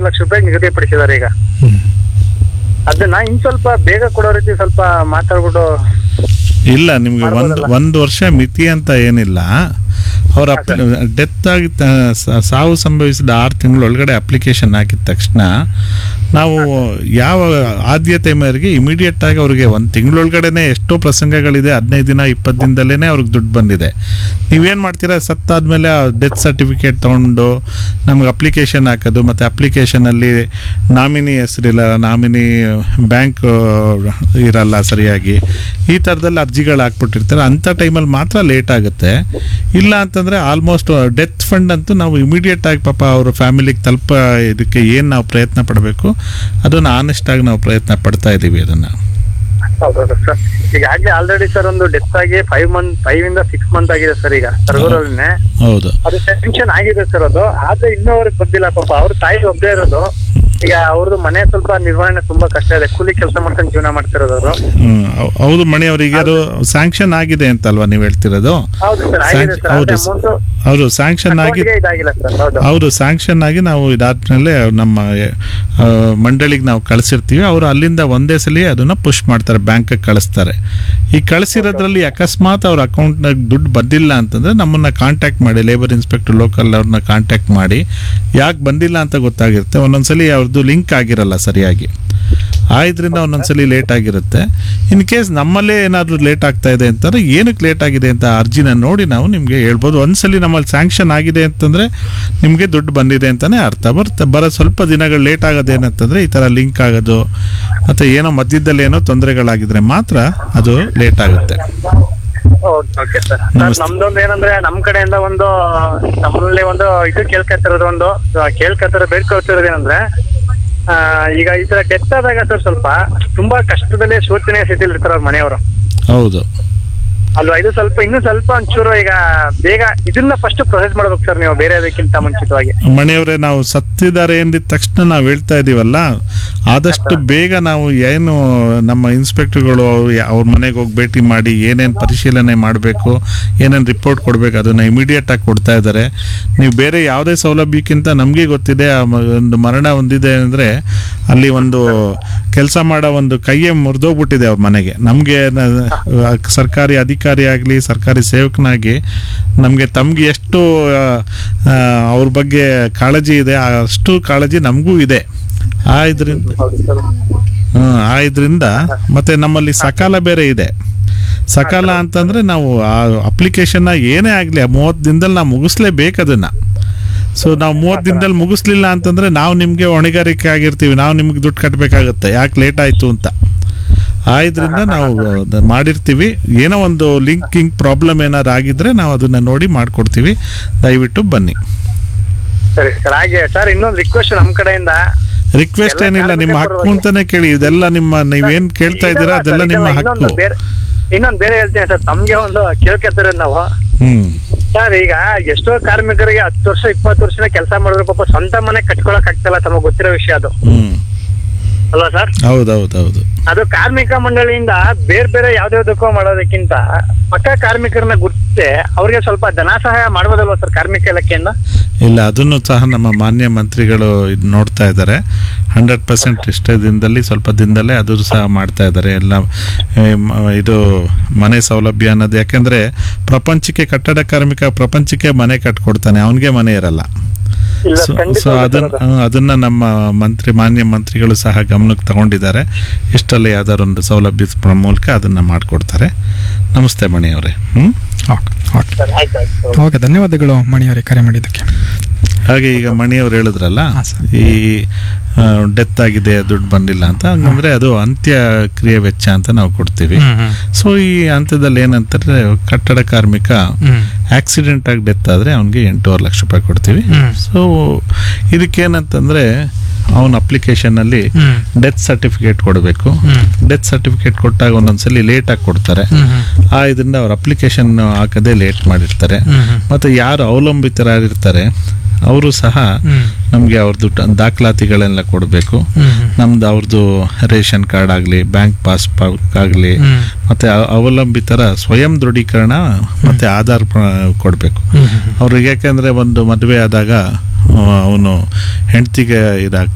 ಲಕ್ಷ ರೂಪಾಯಿ ನಿಗದಿಪಡಿಸಿದ್ದಾರೆ ಈಗ ಹ್ಮ್. ಅದನ್ನ ಇನ್ ಸ್ವಲ್ಪ ಬೇಗ ಕೊಡೋ ರೀತಿ ಸ್ವಲ್ಪ ಮಾತಾಡ್ಬಿಟ್ಟು ಇಲ್ಲ ನಿಮ್ಗೆ ಒಂದು ಮಾಡ್ಬೋದಲ್ಲ? ಒಂದು ವರ್ಷ ಮಿತಿ ಅಂತ ಏನಿಲ್ಲ ಅವ್ರ ಡೆತ್ ಆಗಿ ತ- ಸ- ಸಾವು ಸಂಭವಿಸಿದ ಆರು ತಿಂಗಳ ಒಳಗಡೆ ಅಪ್ಲಿಕೇಶನ್ ಹಾಕಿದ ತಕ್ಷಣ ನಾವು ಯಾವ ಆದ್ಯತೆ ಮೇರೆಗೆ ಇಮಿಡಿಯೇಟ್ ಆಗಿ ಅವ್ರಿಗೆ ಒಂದು ತಿಂಗಳೊಳಗಡೆನೆ ಎಷ್ಟೋ ಪ್ರಸಂಗಗಳಿದೆ ಹದಿನೈದು ದಿನ ಇಪ್ಪತ್ತು ದಿನದಲ್ಲೇ ಅವ್ರಿಗೆ ದುಡ್ಡು ಬಂದಿದೆ ನೀವೇನು ಮಾಡ್ತೀರಾ ಸತ್ತಾದ್ಮೇಲೆ ಡೆತ್ ಸರ್ಟಿಫಿಕೇಟ್ ತೊಗೊಂಡು ನಮ್ಗೆ ಅಪ್ಲಿಕೇಶನ್ ಹಾಕೋದು ಮತ್ತು ಅಪ್ಲಿಕೇಶನಲ್ಲಿ ನಾಮಿನಿ ಹೆಸರಿಲ್ಲ ನಾಮಿನಿ ಬ್ಯಾಂಕ್ ಇರಲ್ಲ ಸರಿಯಾಗಿ ಈ ಥರದಲ್ಲಿ ಅರ್ಜಿಗಳು ಹಾಕ್ಬಿಟ್ಟಿರ್ತಾರೆ ಅಂಥ ಟೈಮಲ್ಲಿ ಮಾತ್ರ ಲೇಟ್ ಆಗುತ್ತೆ ಇಲ್ಲ ಅಂತಂದರೆ ಆಲ್ಮೋಸ್ಟ್ ಡೆತ್ ಫಂಡ್ ಅಂತೂ ನಾವು ಇಮಿಡಿಯೇಟ್ ಆಗಿ ಪಾಪ ಅವ್ರ ಫ್ಯಾಮಿಲಿಗೆ ತಲುಪ ಇದಕ್ಕೆ ಏನು ನಾವು ಪ್ರಯತ್ನ ಪಡಬೇಕು ಅದನ್ನು ಆನೆಸ್ಟ್ ಆಗಿ ನಾವು ಪ್ರಯತ್ನ ಪಡ್ತಾ ಇದ್ದೀವಿ ಅದನ್ನು ಹೌದೌದು ಸರ್ ಈಗಾಗಲೇ ಆಲ್ರೆಡಿ ಸರ್ ಒಂದು ಡೆತ್ ಆಗಿ ಫೈವ್ ಮಂತ್ ಫೈವ್ ಇಂದ ಸಿಕ್ಸ್ ಮಂತ್ ಆಗಿದೆ ಸರ್ ಈಗ ಸರ್ಗೂರಲ್ಲೇ ಹೌದು ಅದು ಟೆನ್ಷನ್ ಆಗಿದೆ ಸರ್ ಅದು ಆದ್ರೆ ಇನ್ನೂ ಅವ್ರಿಗೆ ಬಂದಿಲ್ಲ ಪಾಪ ಅವ್ರ ತಾಯಿ ಒಬ್ಬರೇ ಇರೋದು ಈಗ ಅವ್ರದ್ದು ಮನೆ ಸ್ವಲ್ಪ ನಿರ್ವಹಣೆ ತುಂಬಾ ಕಷ್ಟ ಇದೆ ಕೂಲಿ ಕೆಲಸ ಮಾಡ್ಕೊಂಡು ಜೀವನ ಮಾಡ್ತಿರೋದು ಅವರು ಹ್ಮ್, ಹೌ- ಹೌದು ಮಣಿ ಅವರಿಗೆ ಅದು ಸ್ಯಾಂಕ್ಷನ್ ಆಗಿದೆ ಅಂತಲ್ವಾ ನೀವು ಹೇಳ್ತಿರೋದು ಹೌದು ಸರ್ ಆಗಿದೆ Sanction- ಸರ್ ಹೌದು ಅಮೌಂಟ್ ಹೌದು ಸ್ಯಾಂಕ್ಷನ್ ಆಗಿ ಇದಾಗಿಲ್ಲ ಸರ್ ಹೌದು ಹೌದು ಸ್ಯಾಂಕ್ಷನ್ ಆಗಿ ನಾವು ಇದಾದ್ಮೇಲೆ ನಮ್ಮ ಆ, ಮಂಡಳಿಗೆ ನಾವು ಕಳಿಸಿರ್ತೀವಿ ಅವರು ಅಲ್ಲಿಂದ ಒಂದೇ ಸಲ ಅದನ್ನ ಪುಷ್ ಮಾಡ್ತಾರೆ ಬ್ಯಾಂಕಿಗೆ ಕಳಿಸ್ತಾರೆ ಈ ಕಳಿಸಿರೋದ್ರಲ್ಲಿ ಅಕಸ್ಮಾತ್ ಅವ್ರ ಅಕೌಂಟ್ನಾಗ ದುಡ್ಡು ಬಂದಿಲ್ಲ ಅಂತಂದ್ರೆ ನಮ್ಮನ್ನ ಕಾಂಟ್ಯಾಕ್ಟ್ ಮಾಡಿ ಲೇಬರ್ ಇನ್ಸ್ಪೆಕ್ಟರ್ ಲೋಕಲ್ ಅವ್ರನ್ನ ಕಾಂಟ್ಯಾಕ್ಟ್ ಮಾಡಿ ಯಾಕೆ ಬಂದಿಲ್ಲ ಅಂತ ಗೊತ್ತಾಗಿರುತ್ತೆ ಒಂದೊಂದ್ಸಲಿ ಅವ್ರದ್ದು ಲಿಂಕ್ ಆಗಿರಲ್ಲ ಸರಿಯಾಗಿ ಆ ಇದರಿಂದ ಒಂದೊಂದ್ಸಲಿ ಲೇಟ್ ಆಗಿರುತ್ತೆ ಇನ್ ಕೇಸ್ ನಮ್ಮಲ್ಲೇ ಏನಾದರೂ ಲೇಟ್ ಆಗ್ತಾ ಇದೆ ಅಂತಂದ್ರೆ ಏನಕ್ಕೆ ಲೇಟ್ ಆಗಿದೆ ಅಂತ ಅರ್ಜಿನ ನೋಡಿ ನಾವು ನಿಮಗೆ ಹೇಳ್ಬೋದು ಒಂದ್ಸಲಿ ನಮ್ಮಲ್ಲಿ ಸ್ಯಾಂಕ್ಷನ್ ಆಗಿದೆ ಅಂತಂದ್ರೆ ನಿಮಗೆ ದುಡ್ಡು ಬಂದಿದೆ ಅಂತಾನೆ ಅರ್ಥ ಬರುತ್ತೆ ಬರೋ ಸ್ವಲ್ಪ ದಿನಗಳು ಲೇಟ್ ಆಗೋದೇನಂತಂದ್ರೆ ಈ ಥರ ಲಿಂಕ್ ಆಗೋದು ಮತ್ತು ಏನೋ ಮಧ್ಯದಲ್ಲಿ ಏನೋ ತೊಂದರೆಗಳಾಗಿದ್ರೆ ಮಾತ್ರ ಅದು ಲೇಟ್ ಆಗುತ್ತೆ ಓಕೆ ಸರ್ ನಮಸ್ತೆ. ನಮ್ದೊಂದು ಏನಂದ್ರೆ ನಮ್ ಕಡೆಯಿಂದ ಒಂದು ನಮ್ಮಲ್ಲಿ ಒಂದು ಇದು ಕೇಳ್ಕೊತಿರೋದು ಒಂದು ಕೇಳ್ಕೊತಿರೋ ಬೇಡ್ಕೊಳ್ತಿರೋದು ಏನಂದ್ರೆ ಆ, ಈಗ ಈ ತರ ಡೆತ್ ಆದಾಗ ಸರ್ ಸ್ವಲ್ಪ ತುಂಬಾ ಕಷ್ಟದಲ್ಲಿ ಶೋಚನೀಯ ಸ್ಥಿತಿಲಿ ಇರ್ತಾರೆ ಅವ್ರ ಮನೆಯವರು ಹೌದು ಅಲ್ವಾ ಇದು ಸ್ವಲ್ಪ ಇನ್ನೂ ಸ್ವಲ್ಪ ಒಂಚೂರು ಈಗ ಬೇಗ ಇದನ್ನ ಫಸ್ಟ್ ಪ್ರೊಸೆಸ್ ಮಾಡ್ಬೇಕು ಸರ್ ನೀವು ಬೇರೆ ಅದಕ್ಕಿಂತ ಮುಂಚಿತವಾಗಿ ಮನೆಯವರೇ ನಾವು ಸತ್ತಿದ್ದಾರೆ ಎಂದಿದ ತಕ್ಷಣ ನಾವು ಹೇಳ್ತಾ ಇದೀವಲ್ಲ ಆದಷ್ಟು ಬೇಗ ನಾವು ಏನು ನಮ್ಮ ಇನ್ಸ್ಪೆಕ್ಟರ್ಗಳು ಅವ್ರ ಮನೆಗೆ ಹೋಗಿ ಭೇಟಿ ಮಾಡಿ ಏನೇನು ಪರಿಶೀಲನೆ ಮಾಡಬೇಕು ಏನೇನು ರಿಪೋರ್ಟ್ ಕೊಡಬೇಕು ಅದನ್ನು ಇಮಿಡಿಯೇಟ್ ಆಗಿ ಕೊಡ್ತಾ ಇದ್ದಾರೆ ನೀವು ಬೇರೆ ಯಾವುದೇ ಸೌಲಭ್ಯಕ್ಕಿಂತ ನಮಗೆ ಗೊತ್ತಿದೆ ಆ ಮ- ಒಂದು ಮರಣ ಹೊಂದಿದೆ ಅಂದರೆ ಅಲ್ಲಿ ಒಂದು ಕೆಲಸ ಮಾಡೋ ಒಂದು ಕೈಯೇ ಮುರಿದೋಗ್ಬಿಟ್ಟಿದೆ ಅವ್ರ ಮನೆಗೆ ನಮಗೆ ಸರ್ಕಾರಿ ಅಧಿಕಾರಿ ಆಗಲಿ ಸರ್ಕಾರಿ ಸೇವಕನಾಗಿ ನಮಗೆ ತಮ್ಗೆ ಎಷ್ಟು ಆ, ಆ, ಅವ್ರ ಬಗ್ಗೆ ಕಾಳಜಿ ಇದೆ ಅಷ್ಟು ಕಾಳಜಿ ನಮಗೂ ಇದೆ ಆ ಇದರಿಂದ ಹ್ಮ್, ಆ ಇದರಿಂದ ಮತ್ತೆ ನಮ್ಮಲ್ಲಿ ಸಕಾಲ ಬೇರೆ ಇದೆ ಸಕಾಲ ಅಂತಂದ್ರೆ ನಾವು ಆ ಅಪ್ಲಿಕೇಶನ್ನ ಏನೇ ಆಗಲಿ ಮೂವತ್ತು ದಿನದಲ್ಲಿ ನಾವು ಮುಗಿಸ್ಲೇಬೇಕು ಅದನ್ನ ಸೊ ನಾವು ಮೂವತ್ತು ದಿನದಲ್ಲಿ ಮುಗಿಸ್ಲಿಲ್ಲ ಅಂತಂದ್ರೆ ನಾವು ನಿಮಗೆ ಹೊಣೆಗಾರಿಕೆ ಆಗಿರ್ತೀವಿ ನಾವು ನಿಮ್ಗೆ ದುಡ್ಡು ಕಟ್ಟಬೇಕಾಗುತ್ತೆ ಯಾಕೆ ಲೇಟ್ ಆಯ್ತು ಅಂತ ಆ ಇದರಿಂದ ನಾವು ಅದ್ ಮಾಡಿರ್ತೀವಿ ಏನೋ ಒಂದು ಲಿಂಕಿಂಗ್ ಪ್ರಾಬ್ಲಮ್ ಏನಾದ್ರು ಆಗಿದ್ರೆ ನಾವು ಅದನ್ನ ನೋಡಿ ಮಾಡ್ಕೊಡ್ತೀವಿ ದಯವಿಟ್ಟು ಬನ್ನಿ ಸರಿ ಸರ್ ಹಾಗೆ ಸರ್ ಇನ್ನೊಂದು ರಿಕ್ವೆಸ್ಟ್ ನಮ್ ಕಡೆಯಿಂದ ರಿಕ್ವೆಸ್ಟ್ ಎಲ್ಲ ಏನಿಲ್ಲ ನಿಮ್ಮ ಕಾರ್ಮಿಕರ ಹಕ್ಕು ಅಂತಾನೆ ಕೇಳಿ ಇದೆಲ್ಲ ನಿಮ್ಮ ನೀವೇನ್ ಕೇಳ್ತಾ ಇದ್ದೀರಾ ಇದೆಲ್ಲ ಅದೆಲ್ಲ ಸರ್, ನಿಮ್ಮ ಇದೆಲ್ಲ ಇನ್ನೊಂದು ಹಕ್ಕು ಬೇರೆ ಇನ್ನೊಂದು ಬೇರೆ ಹೇಳ್ತೀನಿ ಸರ್ ತಮ್ಗೆ ಒಂದು ಕೇಳ್ಕೊತಿರೋದು ನಾವು ಹ್ಮ್ ಸರ್ ಈಗ ಎಷ್ಟೋ ಕಾರ್ಮಿಕರಿಗೆ ಹತ್ತು ವರ್ಷ ಇಪ್ಪತ್ತು ವರ್ಷನ ಕೆಲಸ ಮಾಡಿದ್ರು ಪಾಪ ಸ್ವಂತ ಮನೆ ಕಟ್ಕೊಳಕ್ ಆಗ್ತಿಲ್ಲ ತಮಗೆ ಗೊತ್ತಿರೋ ವಿಷಯ ಅದು ಹ್ಮ್ ಅಲ್ವಾ ಸರ್ ಹೌದೌದೌದು ಅದು ಕಾರ್ಮಿಕ ಮಂಡಳಿಯಿಂದ ಬೇರೆ ಬೇರೆ ಯಾವ್ದಾವ್ದಕ್ಕೋ ಮಾಡೋದಕ್ಕಿಂತ ಪಕ್ಕ ಕಾರ್ಮಿಕರನ್ನ ಗುರುತಿಸಿ ಅವ್ರಿಗೆ ಸ್ವಲ್ಪ ಧನ ಸಹಾಯ ಮಾಡ್ಬೋದಲ್ವಾ ಸರ್ ಕಾರ್ಮಿಕ ಇಲಾಖೆಯಿಂದ ಇಲ್ಲ ಅದನ್ನು ಸಹ ನಮ್ಮ ಮಾನ್ಯ ಮಂತ್ರಿಗಳು ಇದು ನೋಡ್ತಾ ಇದ್ದಾರೆ ಹಂಡ್ರೆಡ್ ಪರ್ಸೆಂಟ್ ಇಷ್ಟೇ ದಿನದಲ್ಲಿ ಸ್ವಲ್ಪ ದಿನದಲ್ಲೇ ಅದು ಸಹ ಮಾಡ್ತಾ ಇದ್ದಾರೆ ಎಲ್ಲ ಏ, ಮ- ಇದು ಮನೆ ಸೌಲಭ್ಯ ಅನ್ನೋದು ಯಾಕೆಂದ್ರೆ ಪ್ರಪಂಚಕ್ಕೆ ಕಟ್ಟಡ ಕಾರ್ಮಿಕ ಪ್ರಪಂಚಕ್ಕೆ ಮನೆ ಕಟ್ಕೊಡ್ತಾನೆ ಅವನಿಗೆ ಮನೆ ಇರಲ್ಲ ಇಲ್ಲ ಸೊ ಖಂಡಿತ ಸೊ ಅದನ್ನ ಹ್ಮ್, ಅದನ್ನ ನಮ್ಮ ಮಂತ್ರಿ ಮಾನ್ಯ ಮಂತ್ರಿಗಳು ಸಹ ಗಮನಕ್ಕೆ ತಗೊಂಡಿದ್ದಾರೆ ಇಷ್ಟಲ್ಲಿ ಯಾವ್ದಾದ್ರು ಒಂದು ಸೌಲಭ್ಯ ಮೂಲಕ ಅದನ್ನ ಮಾಡಿಕೊಡ್ತಾರೆ ನಮಸ್ತೆ ಮಣಿ ಅವರೇ ಹ್ಮ್ ಓಕೆ ಓಕೆ ಸರ್ ಆಯ್ತು ಆಯ್ತು ಓಕೆ ಧನ್ಯವಾದಗಳು ಮಣಿಯವರೇ ಕರೆ ಮಾಡಿದ್ದಕ್ಕೆ ಹಾಗೆ ಈಗ ಮಣಿಯವ್ರು ಹೇಳಿದ್ರಲ್ಲ ಹಾ, ಸರ್. ಈ ಡೆತ್ ಆಗಿದೆ ದುಡ್ಡು ಬಂದಿಲ್ಲ ಅಂತ ಹಂಗಂದ್ರೆ ಅದು ಅಂತ್ಯ ಕ್ರಿಯೆ ವೆಚ್ಚ ಅಂತ ನಾವು ಕೊಡ್ತೀವಿ ಹ್ಮ್, ಹ್ಮ್. ಸೊ ಈ ಹಂತದಲ್ಲಿ ಏನಂತಾರೆ ಕಟ್ಟಡ ಕಾರ್ಮಿಕ ಹ್ಮ್. ಆಕ್ಸಿಡೆಂಟ್ ಆಗಿ ಡೆತ್ ಆದ್ರೆ ಅವನಿಗೆ ಎಂಟೂವರೆ ಲಕ್ಷ ರೂಪಾಯಿ ಕೊಡ್ತೀವಿ ಹ್ಮ್. ಸೊ ಇದಕ್ಕೇನಂತಂದ್ರೆ ಅವನ ಅಪ್ಲಿಕೇಶನ್ ಹ್ಮ್. ಡೆತ್ ಸರ್ಟಿಫಿಕೇಟ್ ಕೊಡಬೇಕು ಹ್ಮ್. ಡೆತ್ ಸರ್ಟಿಫಿಕೇಟ್ ಕೊಟ್ಟಾಗ ಒಂದೊಂದ್ಸಲಿ ಲೇಟ್ ಆಗಿ ಕೊಡ್ತಾರೆ ಹ್ಮ್, ಹ್ಮ್. ಆ ಇದರಿಂದ ಅವ್ರ ಅಪ್ಲಿಕೇಶನ್ ಹಾಕದೆ ಲೇಟ್ ಮಾಡಿರ್ತಾರೆ ಹ್ಮ್, ಹ್ಮ್. ಮತ್ತೆ ಯಾರು ಅವಲಂಬಿತರಾಗಿರ್ತಾರೆ ಅವರು ಸಹ ಹ್ಮ್. ನಮಗೆ ಅವ್ರದ್ದು ಟ- ದಾಖಲಾತಿಗಳೆಲ್ಲ ಕೊಡಬೇಕು ಹ್ಮ್, ಹ್ಮ್. ನಮ್ದು ಅವ್ರದ್ದು ರೇಷನ್ ಕಾರ್ಡ್ ಆಗಲಿ ಬ್ಯಾಂಕ್ ಪಾಸ್ಬುಕ್ ಆಗಲಿ ಹ್ಮ್. ಮತ್ತೆ ಅ- ಅವಲಂಬಿತರ ಸ್ವಯಂ ದೃಢೀಕರಣ ಮತ್ತೆ ಆಧಾರ್ ಕೊಡಬೇಕು ಹ್ಮ್, ಹ್ಮ್. ಅವ್ರಿಗೆ ಯಾಕೆಂದ್ರೆ ಒಂದು ಮದುವೆ ಆದಾಗ ಅವನು ಹೆಂಡತಿಗೆ ಇದಾಗ